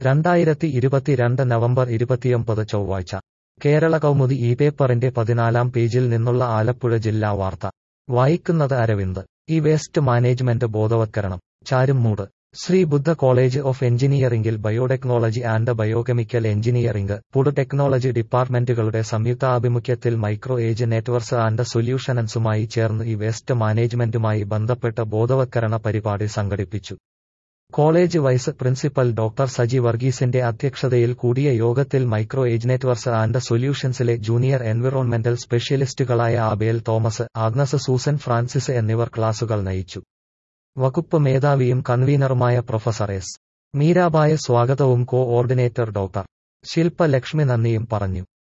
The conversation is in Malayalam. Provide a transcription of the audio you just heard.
രണ്ടായിരത്തി ഇരുപത്തിരണ്ട് നവംബർ ഇരുപത്തിയൊമ്പത് ചൊവ്വാഴ്ച കേരള കൗമുദി ഈ പേപ്പറിന്റെ പതിനാലാം പേജിൽ നിന്നുള്ള ആലപ്പുഴ ജില്ലാ വാർത്ത വായിക്കുന്നത് അരവിന്ദ് ഈ വേസ്റ്റ് മാനേജ്മെന്റ് ബോധവത്കരണം ചാരുംമൂട് ശ്രീ ബുദ്ധ കോളേജ് ഓഫ് എഞ്ചിനീയറിംഗിൽ biotechnology and biochemical engineering food technology ഡിപ്പാർട്ട്മെന്റുകളുടെ സംയുക്താഭിമുഖ്യത്തിൽ മൈക്രോ ഏജ് നെറ്റ്വർക്സ് ആൻഡ് സൊല്യൂഷൻസുമായി ചേർന്ന് ഈ വേസ്റ്റ് മാനേജ്മെന്റുമായി ബന്ധപ്പെട്ട ബോധവത്കരണ പരിപാടി സംഘടിപ്പിച്ചു college vice principal doctor Saji വർഗീസിന്റെ അധ്യക്ഷതയിൽ കൂടിയ യോഗത്തിൽ മൈക്രോ ഏജ് നെറ്റ്വർക്സ് ആൻഡ് സൊല്യൂഷൻസിലെ ജൂനിയർ എൻവിറോൺമെന്റൽ സ്പെഷ്യലിസ്റ്റുകളായ Abel Thomas Agnes Susan Francis എന്നിവർ ക്ലാസുകൾ നയിച്ചു വകുപ്പ് മേധാവിയും കൺവീനറുമായ പ്രൊഫസർ എസ് മീരാബായ സ്വാഗതവും coordinator doctor Shilpa Lakshmi നന്ദിയും പറഞ്ഞു